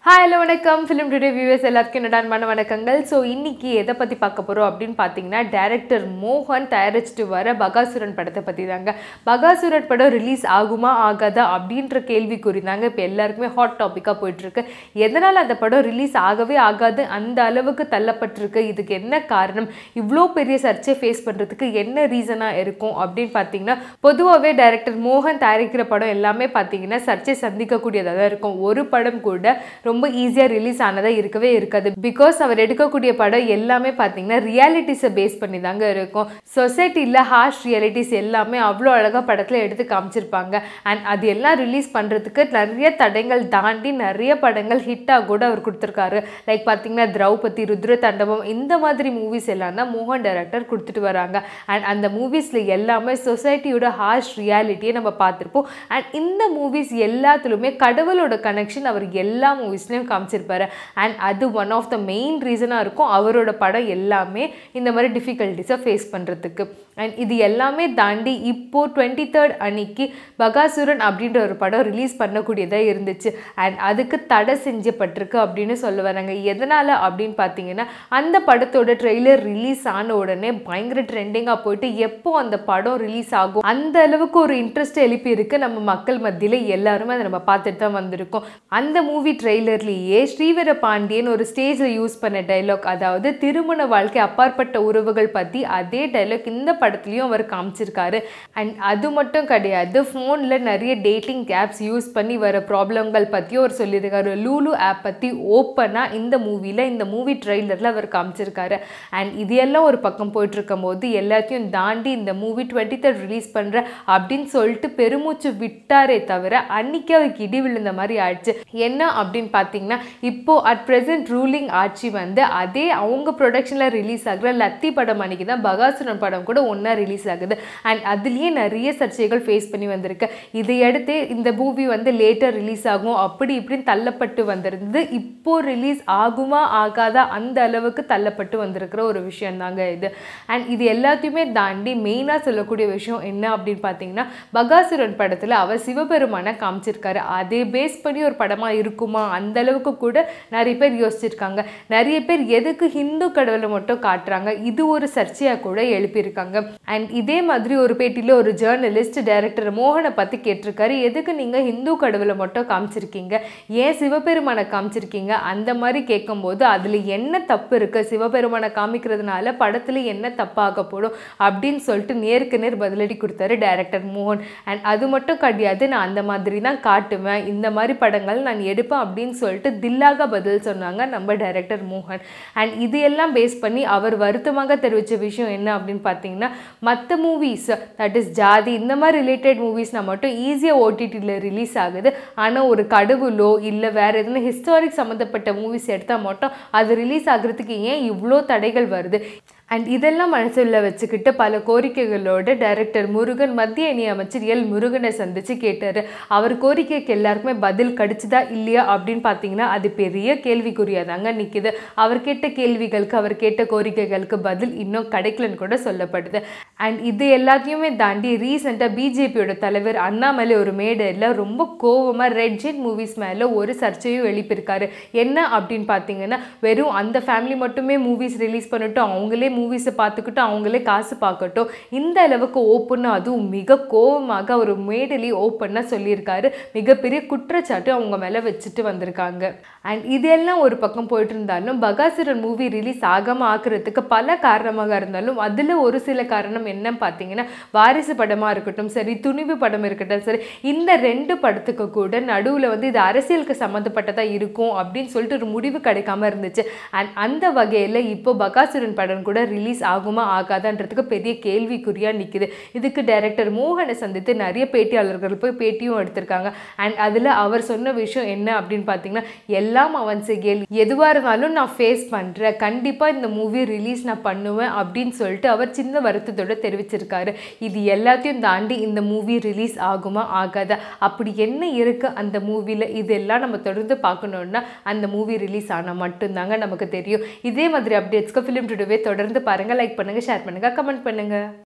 hi hello வணக்கம் film today viewers எல்லாருக்கும் என்னோட அன்பான வணக்கங்கள் ஸோ இன்னைக்கு எதை பற்றி பார்க்க போகிறோம் அப்படின்னு பார்த்தீங்கன்னா டைரக்டர் மோகன் தயாரிச்சுட்டு வர பகாசுரன் படத்தை பற்றி தாங்க பகாசுரன் படம் ரிலீஸ் ஆகுமா ஆகாதா அப்படின்ற கேள்விக்குறி தாங்க இப்போ எல்லாருக்குமே ஹாட் டாப்பிக்காக போயிட்டுருக்கு எதனால் அந்த படம் ரிலீஸ் ஆகவே ஆகாது அந்த அளவுக்கு தள்ளப்பட்டிருக்கு இதுக்கு என்ன காரணம் இவ்வளோ பெரிய சர்ச்சை ஃபேஸ் பண்ணுறதுக்கு என்ன ரீசனாக இருக்கும் அப்படின்னு பார்த்தீங்கன்னா பொதுவாகவே டைரக்டர் மோகன் தயாரிக்கிற படம் எல்லாமே பார்த்தீங்கன்னா சர்ச்சை சந்திக்கக்கூடியதாக தான் இருக்கும் ஒரு படம் கூட ரொம்ப ஈஸியாக ரிலீஸ் ஆனதாக இருக்கவே இருக்காது பிகாஸ் அவர் எடுக்கக்கூடிய படம் எல்லாமே பார்த்தீங்கன்னா ரியாலிட்டிஸை பேஸ் பண்ணி தாங்க இருக்கும் சொசைட்டியில் ஹார்ஷ் ரியாலிட்டிஸ் எல்லாமே அவ்வளோ அழகாக படத்தில் எடுத்து காமிச்சிருப்பாங்க அண்ட் அது எல்லாம் ரிலீஸ் பண்ணுறதுக்கு நிறைய தடைகள் தாண்டி நிறைய படங்கள் ஹிட்டாக கூட அவர் கொடுத்துருக்காரு லைக் பார்த்தீங்கன்னா திரௌபதி ருத்ர தாண்டவம் இந்த மாதிரி மூவிஸ் எல்லாம் தான் மோகன் டைரக்டர் கொடுத்துட்டு வராங்க அண்ட் அந்த மூவிஸில் எல்லாமே சொசைட்டியோட ஹார்ஷ் ரியாலிட்டியை நம்ம பார்த்துருப்போம் அண்ட் இந்த மூவிஸ் எல்லாத்துலேயுமே கடவுளோட கனெக்ஷன் அவர் எல்லா மூவிஸ்லையும் காமிச்சிருப்பாரு அண்ட் அது ஒன் ஆஃப் த மெயின் ரீசனாக இருக்கும் அவரோட படம் எல்லாமே இந்த மாதிரி டிஃபிகல்ட்டிஸை ஃபேஸ் பண்ணுறதுக்கு அண்ட் இது எல்லாமே தாண்டி இப்போது டுவெண்ட்டி தேர்ட் அன்னைக்கு பகாசுரன் அப்படின்ற ஒரு படம் ரிலீஸ் பண்ணக்கூடியதாக இருந்துச்சு அண்ட் அதுக்கு தடை செஞ்சப்பட்டிருக்கு அப்படின்னு சொல்ல வராங்க எதனால் அப்படின்னு பார்த்தீங்கன்னா அந்த படத்தோட ட்ரெய்லர் ரிலீஸ் ஆன உடனே பயங்கர ட்ரெண்டிங்காக போயிட்டு எப்போ அந்த படம் ரிலீஸ் ஆகும் அந்த அளவுக்கு ஒரு இன்ட்ரெஸ்ட் எழுப்பி இருக்கு நம்ம மக்கள் மத்தியில் எல்லாருமே அதை நம்ம பார்த்துட்டு தான் வந்திருக்கோம் அந்த மூவி ட்ரெய்லர்லேயே ஸ்ரீவர பாண்டியன் ஒரு ஸ்டேஜில் யூஸ் பண்ண டைலாக் அதாவது திருமண வாழ்க்கை அப்பாற்பட்ட உறவுகள் பற்றி அதே டைலாக் இந்த படத்துலையும் அவர் காமிச்சிருக்காரு அண்ட் அது மட்டும் கிடையாது ஃபோனில் நிறைய டேட்டிங் ஆப்ஸ் யூஸ் பண்ணி வர ப்ராப்ளங்கள் பற்றியும் அவர் சொல்லியிருக்காரு லூலு ஆப் பற்றி ஓப்பனாக இந்த மூவியில் இந்த மூவி ட்ரெய்லரில் அவர் காமிச்சிருக்காரு அண்ட் இது எல்லாம் ஒரு பக்கம் போயிட்டு இருக்கும் போது எல்லாத்தையும் தாண்டி இந்த மூவி டுவெண்ட்டி தேர்ட் ரிலீஸ் பண்ணுற அப்படின்னு சொல்லிட்டு பெருமூச்சு விட்டாரே தவிர அன்னைக்கு அவருக்கு இடி விழுந்த மாதிரி ஆயிடுச்சு என்ன அப்படின்னு பார்த்தீங்கன்னா இப்போ அட் ப்ரெசென்ட் ரூலிங் ஆட்சி வந்து அதே அவங்க ப்ரொடக்ஷனில் ரிலீஸ் ஆகுற லத்தி படம் அன்னைக்கு தான் பகாசுரன் படம் கூட ஒன்றா ரிலீஸ் ஆகுது அண்ட் அதுலேயே நிறைய சர்ச்சைகள் ஃபேஸ் பண்ணி வந்திருக்கு இதையடுத்து இந்த மூவி வந்து லேட்டர் ரிலீஸ் ஆகும் அப்படி இப்படின்னு தள்ளப்பட்டு வந்திருந்தது இப்போ ரிலீஸ் ஆகுமா ஆகாதா அந்த அளவுக்கு தள்ளப்பட்டு வந்திருக்கிற ஒரு விஷயம் தாங்க இது அண்ட் இது எல்லாத்தையுமே தாண்டி மெயினாக சொல்லக்கூடிய விஷயம் என்ன அப்படின்னு பார்த்தீங்கன்னா பகாசுரன் படத்தில் அவர் சிவபெருமானை காமிச்சிருக்காரு அதே பேஸ் பண்ணி ஒரு படமாக இருக்குமா அந்த அளவுக்கு கூட நிறைய பேர் யோசிச்சிருக்காங்க நிறைய பேர் எதுக்கு ஹிந்து கடவுளை மட்டும் காட்டுறாங்க இது ஒரு சர்ச்சையாக கூட எழுப்பியிருக்காங்க அண்ட் இதே மாதிரி ஒரு பேட்டியில் ஒரு ஜேர்னலிஸ்ட் டைரக்டர் மோகனை பற்றி கேட்டிருக்காரு எதுக்கு நீங்கள் ஹிந்து கடவுளை மட்டும் காமிச்சிருக்கீங்க ஏன் சிவபெருமானை காமிச்சிருக்கீங்க அந்த மாதிரி கேட்கும்போது அதில் என்ன தப்பு இருக்குது சிவபெருமானை காமிக்கிறதுனால படத்தில் என்ன தப்பாக போடும் அப்படின்னு சொல்லிட்டு நேருக்கு நேர் பதிலடி கொடுத்தாரு டைரக்டர் மோகன் அண்ட் அது மட்டும் கிடையாது நான் அந்த மாதிரி தான் காட்டுவேன் இந்த மாதிரி படங்கள் நான் எடுப்பேன் அப்படின்னு சொல்லிட்டு தில்லாக பதில் சொன்னாங்க நம்ம டைரக்டர் மோகன் அண்ட் இது எல்லாம் பேஸ் பண்ணி அவர் வருத்தமாக தெரிவித்த விஷயம் என்ன அப்படின்னு பார்த்தீங்கன்னா மற்ற மூவிஸ் தட் இஸ் ஜாதி இந்த மாதிரி ரிலேட்டட் மூவிஸ்னால் மட்டும் ஈஸியாக ஓடிடியில் ரிலீஸ் ஆகுது ஆனால் ஒரு கடவுளோ இல்லை வேறு எதுனா ஹிஸ்டாரிக் சம்மந்தப்பட்ட மூவிஸ் எடுத்தால் மட்டும் அது ரிலீஸ் ஆகிறதுக்கு ஏன் இவ்வளோ தடைகள் வருது அண்ட் இதெல்லாம் மனசில் வச்சுக்கிட்டு பல கோரிக்கைகளோடு டைரக்டர் முருகன் மத்திய இணை அமைச்சர் எல் முருகனை சந்தித்து கேட்டார் அவர் கோரிக்கைக்கு எல்லாருக்குமே பதில் கிடைச்சதா இல்லையா அப்படின்னு பார்த்தீங்கன்னா அது பெரிய கேள்விக்குறியாக தாங்க நிற்கிது அவர் கேட்ட கேள்விகளுக்கு அவர் கேட்ட கோரிக்கைகளுக்கு பதில் இன்னும் கிடைக்கலன்னு கூட சொல்லப்படுது அண்ட் இது எல்லாத்தையுமே தாண்டி ரீசெண்டாக பிஜேபியோட தலைவர் அண்ணாமலை ஒரு மேடையில் ரொம்ப கோவமாக ரெட் ஜெட் மூவிஸ் மேலே ஒரு சர்ச்சையும் எழுப்பியிருக்காரு என்ன அப்படின்னு பார்த்தீங்கன்னா வெறும் அந்த ஃபேமிலி மட்டுமே மூவிஸ் ரிலீஸ் பண்ணிட்டோம் அவங்களே மூவிஸை பார்த்துக்கிட்டு அவங்களே காசு பார்க்கட்டும் இந்த அளவுக்கு ஓப்பனாக அதுவும் மிக கோபமாக அவர் மேடலி ஓப்பனாக சொல்லியிருக்காரு மிகப்பெரிய குற்றச்சாட்டு அவங்க மேலே வச்சுட்டு வந்திருக்காங்க அண்ட் இதெல்லாம் ஒரு பக்கம் போயிட்டு இருந்தாலும் பகாசுரன் மூவி ரிலீஸ் ஆகாமல் ஆக்குறதுக்கு பல காரணமாக இருந்தாலும் அதில் ஒரு சில காரணம் என்னன்னு பார்த்தீங்கன்னா வாரிசு படமாக இருக்கட்டும் சரி துணிவு படம் இருக்கட்டும் சரி இந்த ரெண்டு படத்துக்கு கூட நடுவில் வந்து இது அரசியலுக்கு சம்மந்தப்பட்டதாக இருக்கும் அப்படின்னு சொல்லிட்டு ஒரு முடிவு கிடைக்காம இருந்துச்சு அண்ட் அந்த வகையில் இப்போ பகாசுரன் படம் கூட ரிலீஸ் ஆகுமா ஆகாதான்றதுக்கு பெரிய கேள்விக்குறியாக நிற்குது இதுக்கு டைரக்டர் மோகனை சந்தித்து நிறைய பேட்டியாளர்கள் போய் பேட்டியும் எடுத்திருக்காங்க அண்ட் அதில் அவர் சொன்ன விஷயம் என்ன அப்படின்னு பார்த்தீங்கன்னா எல்லாம் அவன் செயல் எதுவாக இருந்தாலும் நான் ஃபேஸ் பண்ணுறேன் கண்டிப்பாக இந்த மூவி ரிலீஸ் நான் பண்ணுவேன் அப்படின்னு சொல்லிட்டு அவர் சின்ன வருத்தத்தோடு தெரிவிச்சிருக்காரு இது எல்லாத்தையும் தாண்டி இந்த மூவி ரிலீஸ் ஆகுமா ஆகாதா அப்படி என்ன இருக்குது அந்த மூவியில் இதெல்லாம் நம்ம தொடர்ந்து பார்க்கணுன்னா அந்த மூவி ரிலீஸ் ஆனால் மட்டும்தாங்க நமக்கு தெரியும் இதே மாதிரி அப்டேட்ஸ்க்கு ஃபிலிம் டுடேவே தொடர்ந்து பாருங்கள் லைக் பண்ணுங்கள் ஷேர் பண்ணுங்கள் கமெண்ட் பண்ணுங்கள்